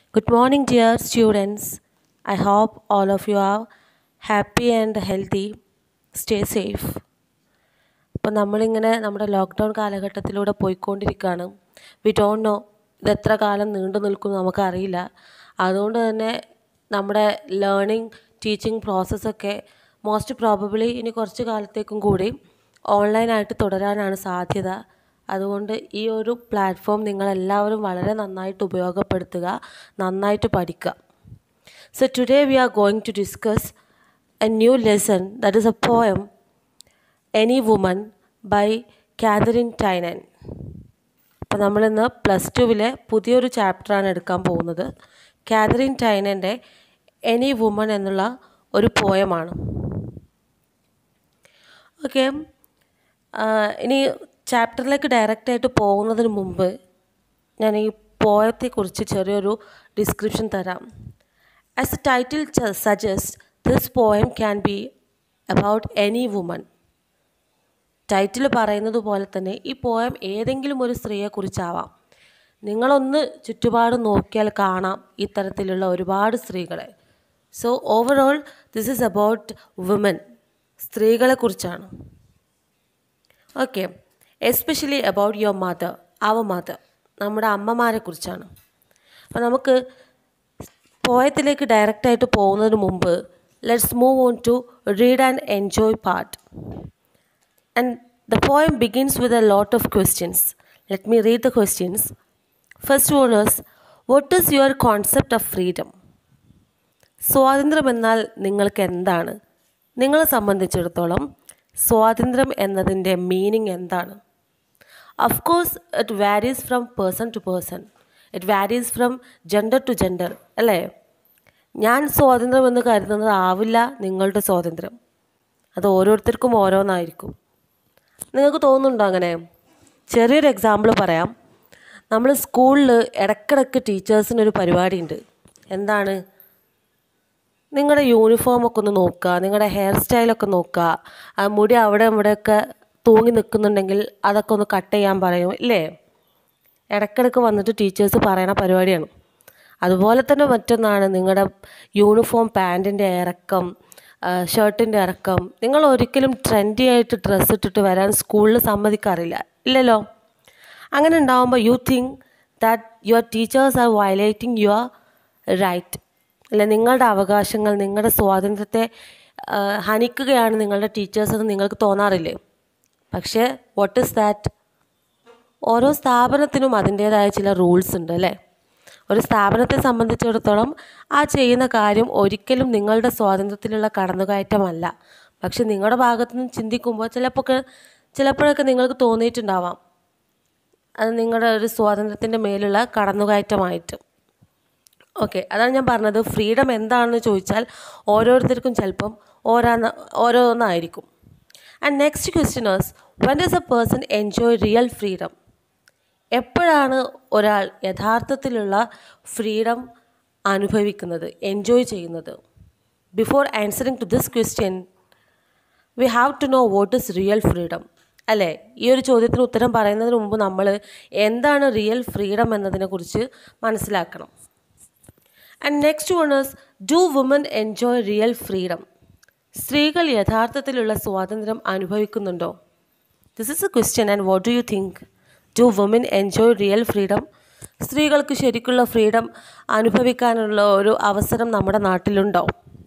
Good morning, dear students. I hope all of you are happy and healthy. Stay safe. ഇപ്പം നമ്മളിങ്ങനെ നമ്മുടെ lockdown കാലഘട്ടത്തിലൂടെ പോയിക്കൊണ്ടിരിക്കുകയാണ് we don't know ഇത് എത്ര കാലം നീണ്ടു നിൽക്കും നമുക്കറിയില്ല അതുകൊണ്ട് തന്നെ നമ്മുടെ ലേണിംഗ് ടീച്ചിങ് പ്രോസസ്സൊക്കെ മോസ്റ്റ് പ്രോബബിളി ഇനി കുറച്ച് കാലത്തേക്കും കൂടി ഓൺലൈനായിട്ട് തുടരാനാണ് സാധ്യത അതുകൊണ്ട് ഈ ഒരു പ്ലാറ്റ്ഫോം നിങ്ങളെല്ലാവരും വളരെ നന്നായിട്ട് ഉപയോഗപ്പെടുത്തുക നന്നായിട്ട് പഠിക്കുക so today we are going to discuss a new lesson that is a poem any woman by Katherine Tynan അപ്പോൾ നമ്മളിന്ന് പ്ലസ് ടുവിലെ പുതിയൊരു ചാപ്റ്ററാണ് എടുക്കാൻ പോകുന്നത് കാതറിൻ ടൈനൻ്റെ എനി വുമൺ എന്നുള്ള ഒരു പോയമാണ് ഓക്കെ ഇനി ചാപ്റ്ററിലേക്ക് ഡയറക്റ്റായിട്ട് പോകുന്നതിന് മുമ്പ് ഞാൻ ഈ പോയത്തെക്കുറിച്ച് ചെറിയൊരു ഡിസ്ക്രിപ്ഷൻ തരാം as a title suggest this poem can be about any woman title പറയുന്നത് പോലെ തന്നെ ഈ പോയം ഏതെങ്കിലും ഒരു സ്ത്രീയെക്കുറിച്ചാവാം നിങ്ങളൊന്ന് ചുറ്റുപാട് നോക്കിയാൽ കാണാം ഇത്തരത്തിലുള്ള ഒരുപാട് സ്ത്രീകളെ so overall this is about woman സ്ത്രീകളെക്കുറിച്ചാണ് okay especially about your mother our mother നമ്മുടെ അമ്മമാരെക്കുറിച്ചാണ് അപ്പോൾ നമുക്ക് പോയത്തിലേക്ക് ഡയറക്റ്റായിട്ട് പോകുന്നതിന് മുമ്പ് let's move on to read and enjoy part and the poem begins with a lot of questions let me read the questions first one is what is your concept of freedom സ്വാതന്ത്ര്യം എന്നാൽ നിങ്ങൾക്ക് എന്താണ് നിങ്ങളെ സംബന്ധിച്ചിടത്തോളം സ്വാതന്ത്ര്യം എന്നതിൻ്റെ meaning എന്താണ് of course it varies from person to person it varies from gender to gender അല്ലേ ഞാൻ സ്വാതന്ത്ര്യം എന്ന് കരുതുന്നത് ആവില്ല നിങ്ങളുടെ സ്വാതന്ത്ര്യം അത് ഓരോരുത്തർക്കും ഓരോന്നായിരിക്കും നിങ്ങൾക്ക് തോന്നുന്നുണ്ടോ അങ്ങനെ ചെറിയൊരു എക്സാമ്പിൾ പറയാം നമ്മൾ സ്കൂളിൽ ഇടയ്ക്കിടയ്ക്ക് ടീച്ചേഴ്സിനൊരു പരിപാടിയുണ്ട് എന്താണ് നിങ്ങളുടെ യൂണിഫോമൊക്കെ ഒന്ന് നോക്കുക നിങ്ങളുടെ ഹെയർ സ്റ്റൈലൊക്കെ നോക്കുക ആ മുടി അവിടെ ഇവിടെയൊക്കെ തൂങ്ങി നിൽക്കുന്നുണ്ടെങ്കിൽ അതൊക്കെ ഒന്ന് കട്ട് ചെയ്യാൻ പറയും ഇല്ലേ ഇടയ്ക്കിടയ്ക്ക് വന്നിട്ട് ടീച്ചേഴ്സ് പറയണ പരിപാടിയാണ് അതുപോലെ തന്നെ മറ്റൊന്നാണ് നിങ്ങളുടെ യൂണിഫോം പാൻറ്റിൻ്റെ ഇറക്കം ഷർട്ടിൻ്റെ ഇറക്കം നിങ്ങൾ ഒരിക്കലും ട്രെൻഡി ആയിട്ട് ഡ്രസ്സ് ഇട്ടിട്ട് വരാൻ സ്കൂളിൽ സമ്മതിക്കാറില്ല ഇല്ലല്ലോ അങ്ങനെ ഉണ്ടാകുമ്പോൾ you think that your teachers are violating your right അല്ലെ നിങ്ങളുടെ അവകാശങ്ങൾ നിങ്ങളുടെ സ്വാതന്ത്ര്യത്തെ ഹനിക്കുകയാണ് നിങ്ങളുടെ ടീച്ചേഴ്സ് എന്ന് നിങ്ങൾക്ക് തോന്നാറില്ലേ പക്ഷേ വാട്ട് ഇസ് ദാറ്റ് ഓരോ സ്ഥാപനത്തിനും അതിൻ്റേതായ ചില റൂൾസ് ഉണ്ട് അല്ലേ ഒരു സ്ഥാപനത്തെ സംബന്ധിച്ചിടത്തോളം ആ ചെയ്യുന്ന കാര്യം ഒരിക്കലും നിങ്ങളുടെ സ്വാതന്ത്ര്യത്തിലുള്ള കടന്നുകയറ്റമല്ല പക്ഷെ നിങ്ങളുടെ ഭാഗത്തു നിന്ന് ചിന്തിക്കുമ്പോൾ ചിലപ്പോൾ ചിലപ്പോഴൊക്കെ നിങ്ങൾക്ക് തോന്നിയിട്ടുണ്ടാവാം അത് നിങ്ങളുടെ ഒരു സ്വാതന്ത്ര്യത്തിൻ്റെ മേലുള്ള കടന്നുകയറ്റമായിട്ട് ഓക്കെ അതാണ് ഞാൻ പറഞ്ഞത് ഫ്രീഡം എന്താണെന്ന് ചോദിച്ചാൽ ഓരോരുത്തർക്കും ചിലപ്പം ഓരോന്ന ഓരോന്നായിരിക്കും and next question was when does a person enjoy real freedom എപ്പോഴാണ് ഒരാൾ യഥാർത്ഥത്തിലുള്ള ഫ്രീഡം അനുഭവിക്കുന്നത് എൻജോയ് ചെയ്യുന്നത് before answering to this question we have to know what is real freedom അല്ലേ ഈ ഒരു ചോദ്യത്തിന് ഉത്തരം പറയുന്നതിന് മുമ്പ് നമ്മൾ എന്താണ് റിയൽ ഫ്രീഡം എന്നതിനെക്കുറിച്ച് മനസ്സിലാക്കണം and next one is do woman enjoy real freedom സ്ത്രീകൾ യഥാർത്ഥത്തിലുള്ള സ്വാതന്ത്ര്യം അനുഭവിക്കുന്നുണ്ടോ this is a question and what do you think do woman enjoy real freedom സ്ത്രീകൾക്ക് ശരിക്കുള്ള ഫ്രീഡം അനുഭവിക്കാനുള്ള ഒരു അവസരം നമ്മുടെ നാട്ടിലുണ്ടോ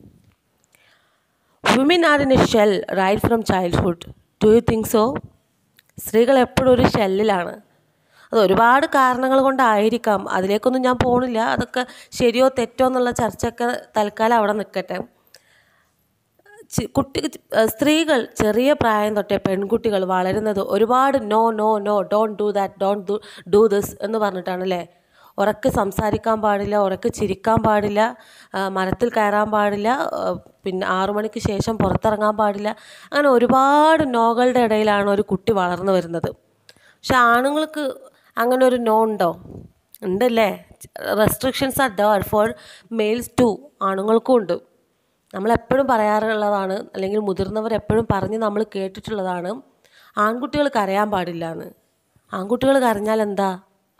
woman are in a shell right from childhood do you think so സ്ത്രീകൾ എപ്പോഴും ഒരു ഷെല്ലിലാണ് അത് ഒരുപാട് കാരണങ്ങൾ കൊണ്ടായിരിക്കാം അതിലേക്കൊന്നും ഞാൻ പോണില്ല അതൊക്കെ ശരിയോ തെറ്റോ എന്നുള്ള ചർച്ചയൊക്കെ തൽക്കാലം അവിടെ നിൽക്കട്ടെ കുട്ടി സ്ത്രീകൾ ചെറിയ പ്രായം തൊട്ടേ പെൺകുട്ടികൾ വളരുന്നത് ഒരുപാട് no no no don't do that don't do do this എന്ന് പറഞ്ഞിട്ടാണ് അല്ലേ ഉറക്കെ സംസാരിക്കാൻ പാടില്ല ഉറക്കെ ചിരിക്കാൻ പാടില്ല മരത്തിൽ കയറാൻ പാടില്ല പിന്നെ ആറു മണിക്ക് ശേഷം പുറത്തിറങ്ങാൻ പാടില്ല അങ്ങനെ ഒരുപാട് നോകളുടെ ഇടയിലാണ് ഒരു കുട്ടി വളർന്നു വരുന്നത് പക്ഷെ ആണുങ്ങൾക്ക് അങ്ങനെ ഒരു നോ ഉണ്ടോ ഉണ്ടല്ലേ restrictions are there for males too ആണുങ്ങൾക്കും ഉണ്ട് നമ്മളെപ്പോഴും പറയാറുള്ളതാണ് അല്ലെങ്കിൽ മുതിർന്നവർ എപ്പോഴും പറഞ്ഞ് നമ്മൾ കേട്ടിട്ടുള്ളതാണ് ആൺകുട്ടികൾ കരയാൻ പാടില്ല എന്ന് ആൺകുട്ടികൾ കരഞ്ഞാൽ എന്താ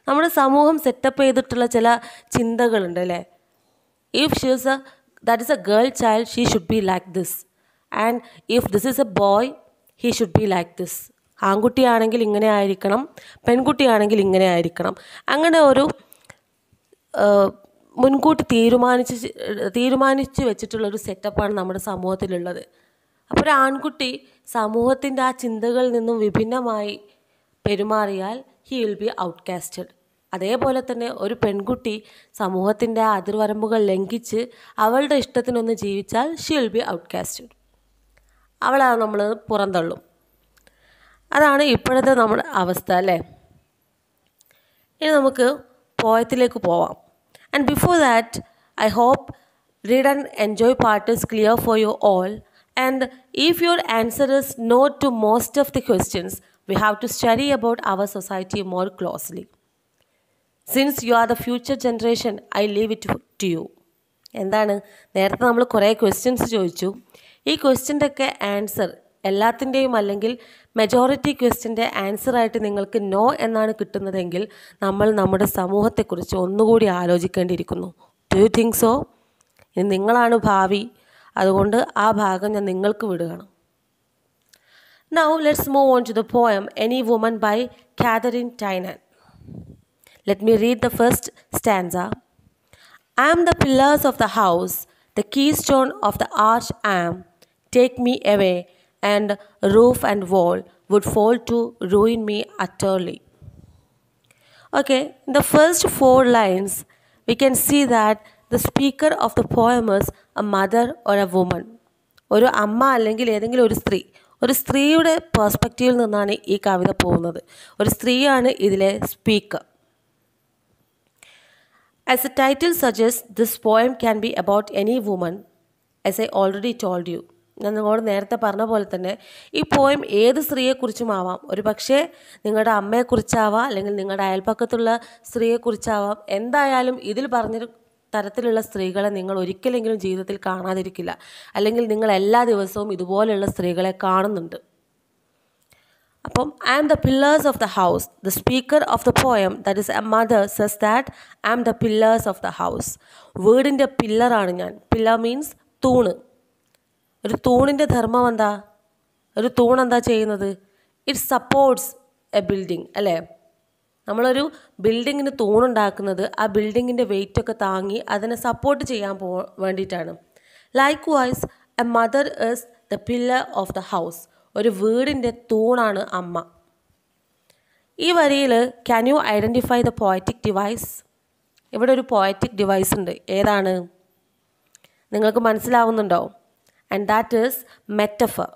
നമ്മുടെ സമൂഹം സെറ്റപ്പ് ചെയ്തിട്ടുള്ള ചില ചിന്തകളുണ്ട് അല്ലേ if she is a that is a girl child she should be like this and if this is a boy he should be like this ആൺകുട്ടിയാണെങ്കിൽ ഇങ്ങനെ ആയിരിക്കണം പെൺകുട്ടിയാണെങ്കിൽ ഇങ്ങനെ ആയിരിക്കണം അങ്ങനെ ഒരു ഏഹ്, മുൻകൂട്ടി തീരുമാനിച്ച് തീരുമാനിച്ച് വെച്ചിട്ടുള്ളൊരു സെറ്റപ്പാണ് നമ്മുടെ സമൂഹത്തിലുള്ളത് അപ്പോൾ ഒരു ആൺകുട്ടി സമൂഹത്തിൻ്റെ ആ ചിന്തകളിൽ നിന്നും വിഭിന്നമായി പെരുമാറിയാൽ ഹി വിൽ ബി ഔട്ട്കാസ്റ്റഡ് അതേപോലെ തന്നെ ഒരു പെൺകുട്ടി സമൂഹത്തിൻ്റെ ആ അതിർവരമ്പുകൾ ലംഘിച്ച് അവളുടെ ഇഷ്ടത്തിനൊന്ന് ജീവിച്ചാൽ ഷി വിൽ ബി ഔട്ട്കാസ്റ്റഡ് അവളെ നമ്മൾ പുറന്തള്ളും അതാണ് ഇപ്പോഴത്തെ നമ്മുടെ അവസ്ഥ അല്ലേ ഇനി നമുക്ക് പോയത്തിലേക്ക് പോവാം and before that I hope read and enjoy part is clear for you all and if your answer is not to most of the questions we have to study about our society more closely since you are the future generation I leave it to you എന്താണ് നേരത്തെ നമ്മൾ കുറേ questions ചോദിച്ചു ഈ ക്വസ്റ്റ്യൻ്റെ ഒക്കെ answer എല്ലാത്തിൻ്റെയും അല്ലെങ്കിൽ majority ക്വസ്റ്റ്യൻ്റെ ആൻസറായിട്ട് നിങ്ങൾക്ക് നോ എന്നാണ് കിട്ടുന്നതെങ്കിൽ നമ്മൾ നമ്മുടെ സമൂഹത്തെക്കുറിച്ച് ഒന്നുകൂടി ആലോചിക്കേണ്ടിയിരിക്കുന്നു ഡു യു തിങ്ക് സോ ഇനി നിങ്ങളാണ് ഭാവി അതുകൊണ്ട് ആ ഭാഗം ഞാൻ നിങ്ങൾക്ക് വിടുകയാണ് Now let's move on to the poem Any Woman by Catherine Tynan. Let me read the first stanza. I am the pillars of the house, the keystone of the arch am. Take me away, and roof and wall would fall to ruin me utterly. Okay, in the first four lines, we can see that the speaker of the poem is a mother or a woman. ഒരു അമ്മ അല്ലെങ്കിൽ ഏതെങ്കിലും ഒരു സ്ത്രീ ഒരു സ്ത്രീയുടെ പേഴ്സ്പെക്റ്റീവിൽ നിന്നാണ് ഈ കവിത പോകുന്നത് ഒരു സ്ത്രീയാണ് ഇതിലെ speaker As the title suggests, this poem can be about any woman, as I already told you. ഞാൻ നിങ്ങളോട് നേരത്തെ പറഞ്ഞ പോലെ തന്നെ ഈ പോയം ഏത് സ്ത്രീയെക്കുറിച്ചും ആവാം ഒരു പക്ഷേ നിങ്ങളുടെ അമ്മയെക്കുറിച്ചാവാം അല്ലെങ്കിൽ നിങ്ങളുടെ അയൽപ്പക്കത്തുള്ള സ്ത്രീയെക്കുറിച്ചാവാം എന്തായാലും ഇതിൽ പറഞ്ഞൊരു തരത്തിലുള്ള സ്ത്രീകളെ നിങ്ങൾ ഒരിക്കലെങ്കിലും ജീവിതത്തിൽ കാണാതിരിക്കില്ല അല്ലെങ്കിൽ നിങ്ങൾ എല്ലാ ദിവസവും ഇതുപോലെയുള്ള സ്ത്രീകളെ കാണുന്നുണ്ട് അപ്പം I am the pillars of the house the speaker of the poem that is a mother says that I am the pillars of the house വീടിൻ്റെ പില്ലറാണ് ഞാൻ പില്ലർ മീൻസ് തൂണ് ഒരു തൂണിൻ്റെ ധർമ്മം എന്താ ഒരു തൂൺ എന്താ ചെയ്യുന്നത് ഇറ്റ് സപ്പോർട്ട്സ് എ ബിൽഡിംഗ് അല്ലേ നമ്മളൊരു ബിൽഡിങ്ങിന് തൂണുണ്ടാക്കുന്നത് ആ ബിൽഡിങ്ങിൻ്റെ വെയിറ്റ് ഒക്കെ താങ്ങി അതിനെ സപ്പോർട്ട് ചെയ്യാൻ പോ വേണ്ടിയിട്ടാണ് likewise a mother is the pillar of the house ഒരു വീടിൻ്റെ തൂണാണ് അമ്മ ഈ വരിയിൽ can you identify the poetic device ഇവിടെ ഒരു പോയറ്റിക് ഡിവൈസ് ഉണ്ട് ഏതാണ് നിങ്ങൾക്ക് മനസ്സിലാവുന്നുണ്ടോ and that is metaphor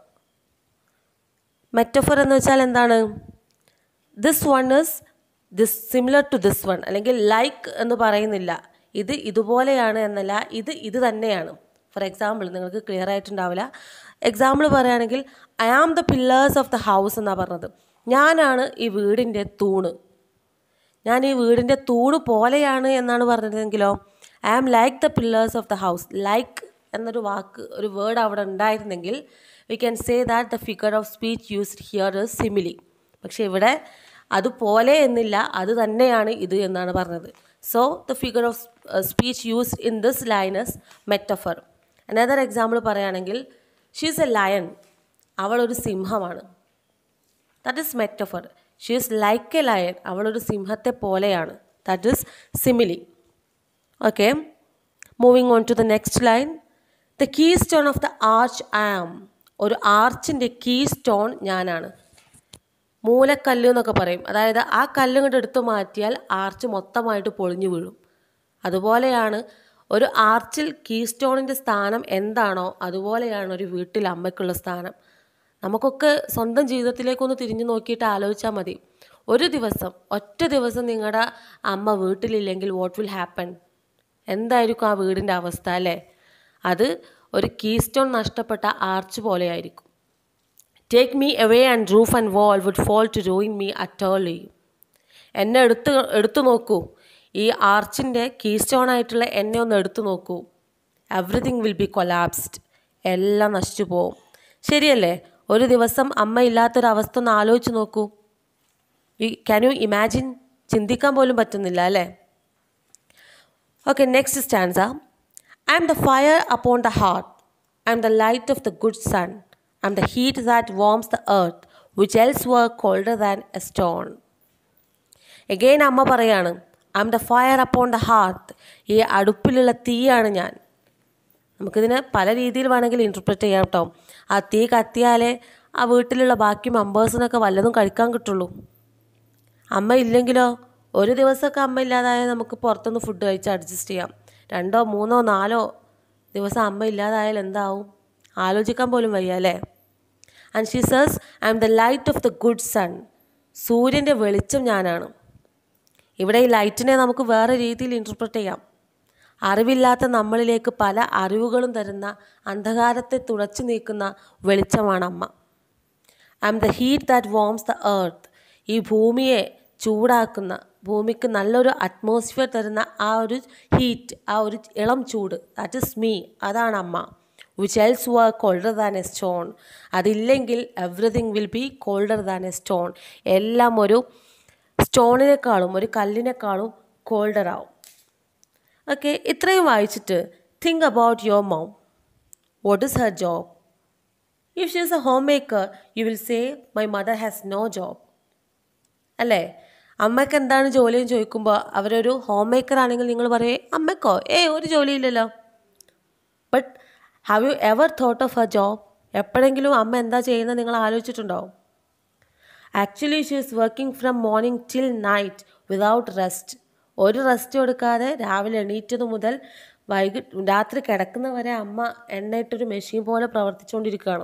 metaphor എന്ന് വെച്ചാൽ എന്താണ് this one is this similar to this one അല്ലെങ്കിൽ ലൈക്ക് എന്ന് പറയുന്നില്ല ഇത് ഇതുപോലെയാണ് എന്നല്ല ഇത് ഇത് തന്നെയാണ് ഫോർ എക്സാമ്പിൾ നിങ്ങൾക്ക് ക്ലിയർ ആയിട്ടുണ്ടാവില്ല എക്സാമ്പിൾ പറയുകയാണെങ്കിൽ I am the pillars of the house എന്നാണ് പറഞ്ഞത് ഞാനാണ് ഈ വീടിൻ്റെ തൂണ് ഞാൻ ഈ വീടിൻ്റെ തൂണ് പോലെയാണ് എന്നാണ് പറഞ്ഞതെങ്കിലോ I am like the pillars of the house like എന്നൊരു വാക്ക് ഒരു വേർഡ് അവിടെ ഉണ്ടായിരുന്നെങ്കിൽ we can say that the figure of speech used here is simile പക്ഷേ ഇവിടെ അതുപോലെ എന്നില്ല അത് തന്നെയാണ് ഇത് എന്നാണ് പറഞ്ഞത് so the figure of speech used in this lines metaphor another example പറയുകയാണെങ്കിൽ ഷീസ് എ ലയൺ അവൾ ഒരു സിംഹമാണ് that is metaphor she is like a lion അവളൊരു സിംഹത്തെ പോലെയാണ് that is simile okay moving on to the next line the keystone of the arch am ഒരു ആർച്ചിൻ്റെ key stone ഞാനാണ് മൂലക്കല്ല് എന്നൊക്കെ പറയും അതായത് ആ കല്ല് ഇങ്ങോട്ട് എടുത്തു മാറ്റിയാൽ ആർച്ച് മൊത്തമായിട്ട് പൊളിഞ്ഞു വീഴും അതുപോലെയാണ് ഒരു ആർച്ചിൽ കീ സ്റ്റോണിൻ്റെ സ്ഥാനം എന്താണോ അതുപോലെയാണ് ഒരു വീട്ടിൽ അമ്മയ്ക്കുള്ള സ്ഥാനം നമുക്കൊക്കെ സ്വന്തം ജീവിതത്തിലേക്കൊന്ന് തിരിഞ്ഞു നോക്കിയിട്ട് ആലോചിച്ചാൽ മതി ഒരു ദിവസം ഒറ്റ ദിവസം നിങ്ങളുടെ അമ്മ വീട്ടിലില്ലെങ്കിൽ വാട്ട് വിൽ ഹാപ്പൻ എന്തായിരിക്കും ആ വീടിൻ്റെ അവസ്ഥ അല്ലേ അത് ഒരു കീ സ്റ്റോൺ നഷ്ടപ്പെട്ട ആർച്ച് പോലെയായിരിക്കും take me away and roof and wall would fall to ruin me utterly എന്നെ എടുത്ത് എടുത്തു നോക്കൂ ഈ ആർച്ചിൻ്റെ കീ സ്റ്റോൺ ആയിട്ടുള്ള എന്നെ ഒന്ന് എടുത്തു നോക്കൂ എവറിഥിങ് വിൽ ബി കൊലാപ്സ്ഡ് എല്ലാം നശിച്ചു പോവും ശരിയല്ലേ ഒരു ദിവസം അമ്മ ഇല്ലാത്തൊരവസ്ഥ ഒന്ന് ആലോചിച്ച് നോക്കൂ ക്യാൻ യു ഇമാജിൻ ചിന്തിക്കാൻ പോലും പറ്റുന്നില്ല അല്ലേ okay next stanza I am the fire upon the hearth I am the light of the good sun I am the heat that warms the earth which else were colder than a stone again അമ്മ പറയാണ് I am the fire upon the hearth ഈ അടുപ്പിലുള്ള തീയാണ് ഞാൻ നമുക്കിതിനെ പല രീതിയിൽ വേണമെങ്കിൽ interpret ചെയ്യാം കേട്ടോ ആ തീ കത്തിയാലേ ആ വീട്ടിലുള്ള ബാക്കി മെമ്പേഴ്സിനൊക്കെ വല്ലതും കഴിക്കാൻ കിട്ടുള്ളൂ അമ്മ ഇല്ലെങ്കിലോ ഒരു ദിവസമൊക്കെ അമ്മ ഇല്ലാതായാൽ നമുക്ക് പുറത്തുനിന്ന് ഫുഡ് കഴിച്ച് അഡ്ജസ്റ്റ് ചെയ്യാം രണ്ടോ മൂന്നോ നാലോ ദിവസം അമ്മ ഇല്ലാതായാൽ എന്താവും ആലോചിക്കാൻ പോലും വയ്യ അല്ലേ ആൻഡ് ഷീ സേഴ്സ് I am the light of the good sun സൂര്യൻ്റെ വെളിച്ചം ഞാനാണ് ഇവിടെ ഈ ലൈറ്റിനെ നമുക്ക് വേറെ രീതിയിൽ ഇൻറ്റർപ്രറ്റ് ചെയ്യാം അറിവില്ലാത്ത നമ്മളിലേക്ക് പല അറിവുകളും തരുന്ന അന്ധകാരത്തെ തുടച്ചു നീക്കുന്ന വെളിച്ചമാണ് അമ്മ I am the heat that warms the earth ഈ ഭൂമിയെ ചൂടാക്കുന്ന ഭൂമിക്ക് നല്ലൊരു അറ്റ്മോസ്ഫിയർ തരുന്ന ആ ഒരു ഹീറ്റ് ആ ഒരു ഇളം ചൂട് ദാറ്റ് ഇസ് മീ അതാണ് അമ്മ which else were colder than a stone അതില്ലെങ്കിൽ everything will be colder than a stone എല്ലാം ഒരു സ്റ്റോണിനേക്കാളും ഒരു കല്ലിനേക്കാളും കോൾഡർ ആവും ഓക്കെ ഇത്രയും വായിച്ചിട്ട് think about your mom what is her job if she is a homemaker you will say my mother has no job അല്ലേ അമ്മയ്ക്ക് എന്താണ് ജോലിയെന്ന് ചോദിക്കുമ്പോൾ അവരൊരു ഹോം മേക്കർ ആണെങ്കിൽ നിങ്ങൾ പറയേ അമ്മയ്ക്കോ ഏ ഒരു ജോലിയില്ലല്ലോ but have you ever thought of a job എപ്പോഴെങ്കിലും അമ്മ എന്താ ചെയ്യുന്നത് നിങ്ങൾ ആലോചിച്ചിട്ടുണ്ടോ actually she is working from morning till night without rest ഒരു റെസ്റ്റ് കൊടുക്കാതെ രാവിലെ എണീറ്റത് മുതൽ വൈകിട്ട് രാത്രി കിടക്കുന്നവരെ അമ്മ എണ്ണയിട്ടൊരു മെഷീൻ പോലെ പ്രവർത്തിച്ചുകൊണ്ടിരിക്കുകയാണ്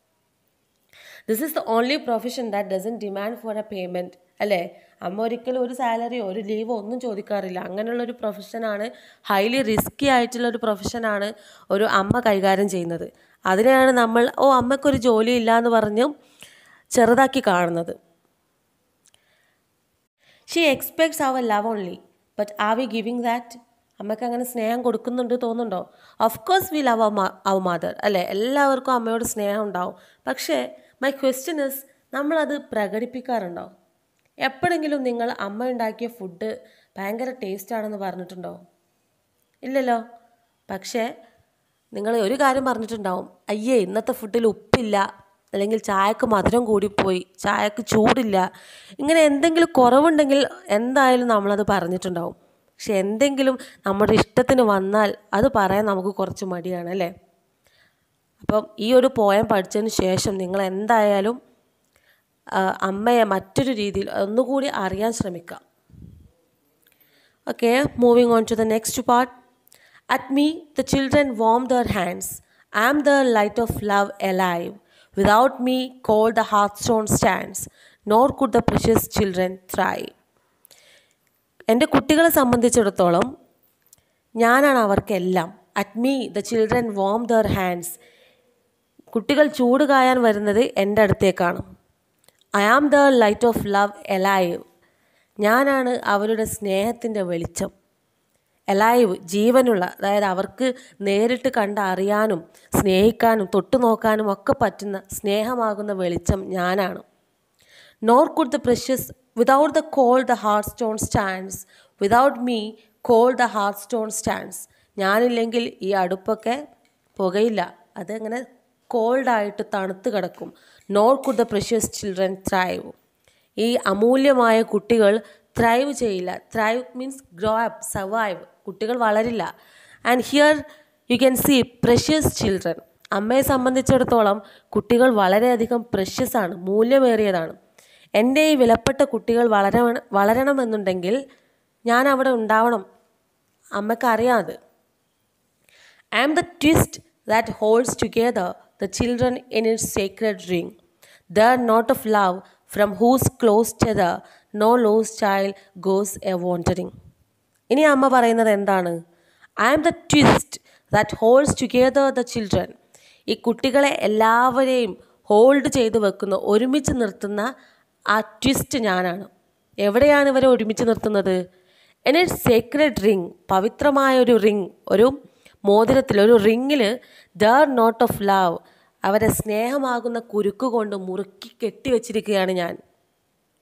this is the only profession that doesn't demand for a payment അല്ലേ അമ്മ ഒരിക്കലും ഒരു സാലറിയോ ഒരു ലീവോ ഒന്നും ചോദിക്കാറില്ല അങ്ങനെയുള്ളൊരു പ്രൊഫഷനാണ് ഹൈലി റിസ്ക്കി ആയിട്ടുള്ള ഒരു പ്രൊഫഷനാണ് ഒരു അമ്മ കൈകാര്യം ചെയ്യുന്നത് അതിനെയാണ് നമ്മൾ ഓ അമ്മയ്ക്കൊരു ജോലി ഇല്ല എന്ന് പറഞ്ഞ് ചെറുതാക്കി കാണുന്നത് she expects our love only but are we giving that അമ്മയ്ക്ക് അങ്ങനെ സ്നേഹം കൊടുക്കുന്നുണ്ട് തോന്നുന്നുണ്ടോ of course we love our mother അല്ലേ എല്ലാവർക്കും അമ്മയോട് സ്നേഹം ഉണ്ടാവും പക്ഷേ മൈ ക്വസ്റ്റ്യൻ ഇസ് നമ്മളത് പ്രകടിപ്പിക്കാറുണ്ടോ എപ്പോഴെങ്കിലും നിങ്ങൾ അമ്മ ഉണ്ടാക്കിയ ഫുഡ് ഭയങ്കര ടേസ്റ്റാണെന്ന് പറഞ്ഞിട്ടുണ്ടോ ഇല്ലല്ലോ പക്ഷേ നിങ്ങൾ ഒരു കാര്യം പറഞ്ഞിട്ടുണ്ടാവും അയ്യേ ഇന്നത്തെ ഫുഡിൽ ഉപ്പില്ല അല്ലെങ്കിൽ ചായക്ക് മധുരം കൂടിപ്പോയി ചായക്ക് ചൂടില്ല ഇങ്ങനെ എന്തെങ്കിലും കുറവുണ്ടെങ്കിൽ എന്തായാലും നമ്മളത് പറഞ്ഞിട്ടുണ്ടാവും പക്ഷെ എന്തെങ്കിലും നമ്മുടെ ഇഷ്ടത്തിന് വന്നാൽ അത് പറയാൻ നമുക്ക് കുറച്ച് മടിയാണ് അല്ലേ അപ്പം ഈ ഒരു പോയം പഠിച്ചതിന് ശേഷം നിങ്ങൾ എന്തായാലും അമ്മയെ മറ്റൊരു രീതിയിൽ ഒന്നുകൂടി അറിയാൻ ശ്രമിക്കാം okay moving on to the next part at me the children warm their hands I am the light of love alive without me cold the hearthstone stands nor could the precious children thrive എൻ്റെ കുട്ടികളെ സംബന്ധിച്ചിടത്തോളം ഞാനാണ് അവർക്കെല്ലാം at me the children warm their hands കുട്ടികൾ ചൂട് കായാൻ വരുന്നത് എൻ്റെ അടുത്തേക്കാണ് I am the light of love alive ഞാനാണ് അവരുടെ സ്നേഹത്തിൻ്റെ വെളിച്ചം എലൈവ് ജീവനുള്ള അതായത് അവർക്ക് നേരിട്ട് കണ്ട് അറിയാനും സ്നേഹിക്കാനും തൊട്ടു നോക്കാനും ഒക്കെ പറ്റുന്ന സ്നേഹമാകുന്ന വെളിച്ചം ഞാനാണ് nor could the precious without the cold the hearthstone stands without me cold the hearthstone stands ഞാനില്ലെങ്കിൽ ഈ അടുപ്പൊക്കെ പുകയില്ല അതങ്ങനെ കോൾഡായിട്ട് തണുത്ത് കിടക്കും nor could the precious children thrive ഈ അമൂല്യമായ കുട്ടികൾ ത്രൈവ് ചെയ്യില്ല thrive means grow up survive കുട്ടികൾ വളരില്ല and here you can see precious children അമ്മയെ സംബന്ധിച്ചിടത്തോളം കുട്ടികൾ വളരെയധികം പ്രഷ്യസ് ആണ് മൂല്യമേറിയതാണ് എൻ്റെ ഈ വിലപ്പെട്ട കുട്ടികൾ വളര വളരണമെന്നുണ്ടെങ്കിൽ ഞാൻ അവിടെ ഉണ്ടാവണം അമ്മയ്ക്കറിയാം അത് I am the twist that holds together the children in its sacred ring the knot of love from whose close tether no lost child goes a wandering ഇനി അമ്മ പറയുന്നത് എന്താണ് I am the twist that holds together the children ഈ കുട്ടികളെ എല്ലാവരെയും hold ചെയ്ത് വെക്കുന്ന ഒരുമിച്ച് നിർത്തുന്ന ആ ട്വിസ്റ്റ് ഞാനാണ് എവിടെയാണ് ഇവരെ ഒരുമിച്ച് നിർത്തുന്നത് എൻ ഇറ്റ് സേക്രഡ് റിങ് പവിത്രമായ ഒരു റിങ് ഒരു മോതിരത്തിൽ ഒരു റിങ്ങിൽ ദർ നോട്ട് ഓഫ് ലവ് അവരെ സ്നേഹമാകുന്ന കുരുക്ക് കൊണ്ട് മുറുക്കി കെട്ടിവെച്ചിരിക്കുകയാണ് ഞാൻ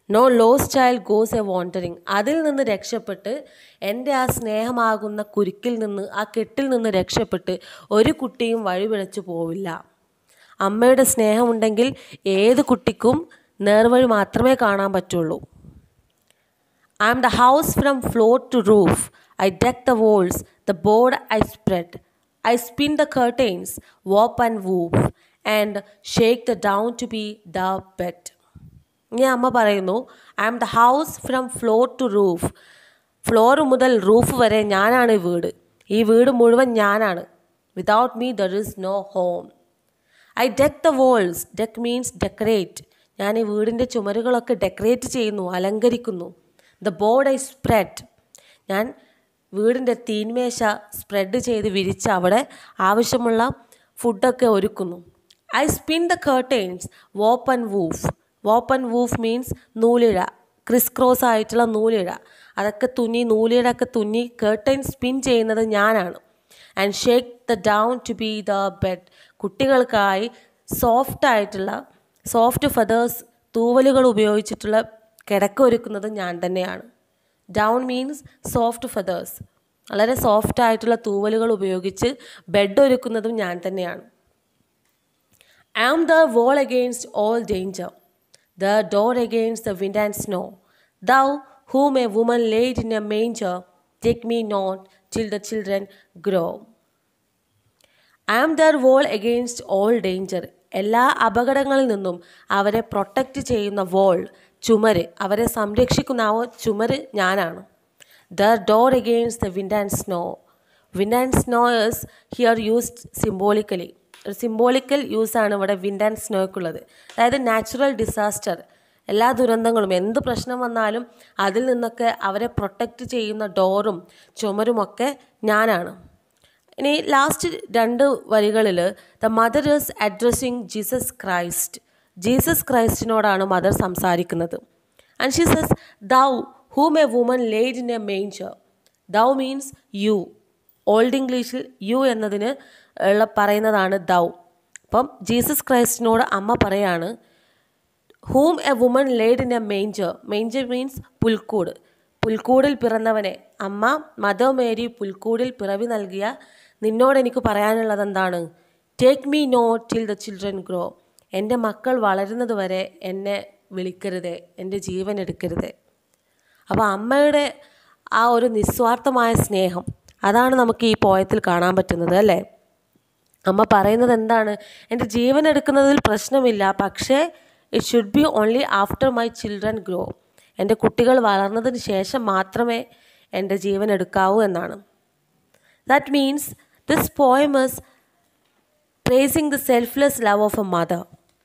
no lost child goes a wandering അതിൽ നിന്ന് രക്ഷപ്പെട്ട് എൻ്റെ ആ സ്നേഹമാകുന്ന കുരുക്കിൽ നിന്ന് ആ കെട്ടിൽ നിന്ന് രക്ഷപ്പെട്ട് ഒരു കുട്ടിയും വഴിപിഴച്ചു പോവില്ല അമ്മയുടെ സ്നേഹമുണ്ടെങ്കിൽ ഏത് കുട്ടിക്കും നേർവഴി മാത്രമേ കാണാൻ പറ്റുള്ളൂ I am the house from floor to roof. I deck the walls, the board I spread. I spin the curtains, warp and woof, and shake the down to be the bed. ഇനി അമ്മ പറയുന്നു I am the house from floor to roof floor മുതൽ roof വരെ ഞാനാണ് ഈ വീട് ഈ വീട് മുഴുവൻ ഞാനാണ് without me there is no home I deck the walls deck means decorate ഞാൻ ഈ വീടിൻ്റെ ചുമരുകളൊക്കെ ഡെക്കറേറ്റ് ചെയ്യുന്നു അലങ്കരിക്കുന്നു ദ ബോർഡ് ഐ സ്പ്രെഡ് ഞാൻ വീടിൻ്റെ തീന്മേശ സ്പ്രെഡ് ചെയ്ത് വിരിച്ച് അവിടെ ആവശ്യമുള്ള ഫുഡൊക്കെ ഒരുക്കുന്നു I spin the curtains warp and woof warp and woof means നൂലിഴ ക്രിസ് ക്രോസ് ആയിട്ടുള്ള നൂലിഴ അതൊക്കെ തുന്നി നൂലിഴയൊക്കെ തുന്നി കേർട്ടൈൻ സ്പിൻ ചെയ്യുന്നത് ഞാനാണ് and shake the down to be the bed കുട്ടികൾക്കായി സോഫ്റ്റ് ആയിട്ടുള്ള സോഫ്റ്റ് ഫെതേഴ്സ് തൂവലുകൾ ഉപയോഗിച്ചിട്ടുള്ള കിടക്ക ഒരുക്കുന്നത് ഞാൻ തന്നെയാണ് ഡൗൺ മീൻസ് സോഫ്റ്റ് ഫെതേഴ്സ് വളരെ സോഫ്റ്റ് ആയിട്ടുള്ള തൂവലുകൾ ഉപയോഗിച്ച് ബെഡ് ഒരുക്കുന്നതും ഞാൻ തന്നെയാണ് I am the wall against all danger, the door against the wind and snow. Thou, whom a woman laid in a manger, take me not till the children grow. I am their wall against all danger എല്ലാ അപകടങ്ങളിൽ നിന്നും അവരെ protect ചെയ്യുന്ന wall ചുമര് അവരെ സംരക്ഷിക്കുന്ന ആ ചുമര് ഞാനാണ് the door against the wind and snow wind and snow is here used symbolically ഒരു സിംബോളിക്കൽ യൂസാണ് ഇവിടെ വിൻഡ് ആൻഡ് സ്നോയ്ക്കുള്ളത് അതായത് നാച്ചുറൽ ഡിസാസ്റ്റർ എല്ലാ ദുരന്തങ്ങളും എന്ത് പ്രശ്നം വന്നാലും അതിൽ നിന്നൊക്കെ അവരെ പ്രൊട്ടക്റ്റ് ചെയ്യുന്ന ഡോറും ചുമരുമൊക്കെ ഞാനാണ് ഇനി ലാസ്റ്റ് രണ്ട് വരികളിൽ the mother is addressing Jesus Christ Jesus ക്രൈസ്റ്റിനോടാണ് മദർ സംസാരിക്കുന്നത് and she says thou whom a woman laid in a manger thou means you old ഇംഗ്ലീഷിൽ യു എന്നതിന് ഉള്ള പറയുന്നതാണ് ദൗ അപ്പം ജീസസ് ക്രൈസ്റ്റിനോട് അമ്മ പറയാണ് whom a woman laid in a manger manger means പുൽക്കൂട് പുൽക്കൂടിൽ പിറന്നവനെ അമ്മ മദർ മേരി പുൽക്കൂടിൽ പിറവി നൽകിയ നിന്നോട് എനിക്ക് പറയാനുള്ളത് എന്താണ് take me not till the children grow എൻ്റെ മക്കൾ വളരുന്നത് വരെ എന്നെ വിളിക്കരുതേ എൻ്റെ ജീവൻ എടുക്കരുതേ അപ്പോൾ അമ്മയുടെ ആ ഒരു നിസ്വാർത്ഥമായ സ്നേഹം അതാണ് നമുക്ക് ഈ പോയത്തിൽ കാണാൻ പറ്റുന്നത് അല്ലേ അമ്മ പറയുന്നത് എന്താണ് എൻ്റെ ജീവൻ എടുക്കുന്നതിൽ പ്രശ്നമില്ല പക്ഷേ it should be only after my children grow എൻ്റെ കുട്ടികൾ വളർന്നതിന് ശേഷം മാത്രമേ എൻ്റെ ജീവൻ എടുക്കാവൂ എന്നാണ് that means this poem's praising the selfless love of a mother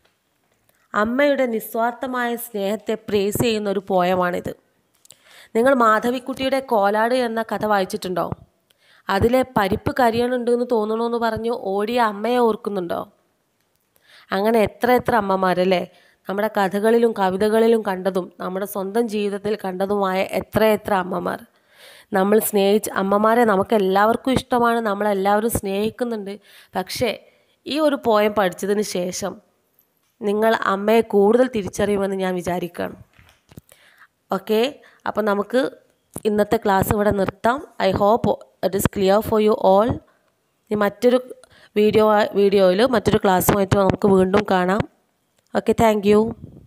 അമ്മയുടെ നിസ്വാർത്ഥമായ സ്നേഹത്തെ പ്രേസ് ചെയ്യുന്ന ഒരു പോയമാണിത് നിങ്ങൾ മാധവിക്കുട്ടിയുടെ കോലാട് എന്ന കഥ വായിച്ചിട്ടുണ്ടോ അതിലെ പരിപ്പ് കരിയണുണ്ടെന്ന് തോന്നണമെന്ന് പറഞ്ഞു ഓടിയ അമ്മയെ ഓർക്കുന്നുണ്ടോ അങ്ങനെ എത്ര എത്ര അമ്മമാരല്ലേ നമ്മുടെ കഥകളിലും കവിതകളിലും കണ്ടതും നമ്മുടെ സ്വന്തം ജീവിതത്തിൽ കണ്ടതുമായ എത്ര എത്ര അമ്മമാർ നമ്മൾ സ്നേഹിച്ച് അമ്മമാരെ നമുക്ക് എല്ലാവർക്കും ഇഷ്ടമാണ് നമ്മളെല്ലാവരും സ്നേഹിക്കുന്നുണ്ട് പക്ഷേ ഈ ഒരു പോയം പഠിച്ചതിന് ശേഷം നിങ്ങൾ അമ്മയെ കൂടുതൽ തിരിച്ചറിയുമെന്ന് ഞാൻ വിചാരിക്കുകയാണ് ഓക്കെ അപ്പോൾ നമുക്ക് ഇന്നത്തെ ക്ലാസ് ഇവിടെ നിർത്താം I hope it is clear for you all ഇനി മറ്റൊരു വീഡിയോ വീഡിയോയിൽ മറ്റൊരു ക്ലാസ്സുമായിട്ട് നമുക്ക് വീണ്ടും കാണാം ഓക്കെ താങ്ക് യു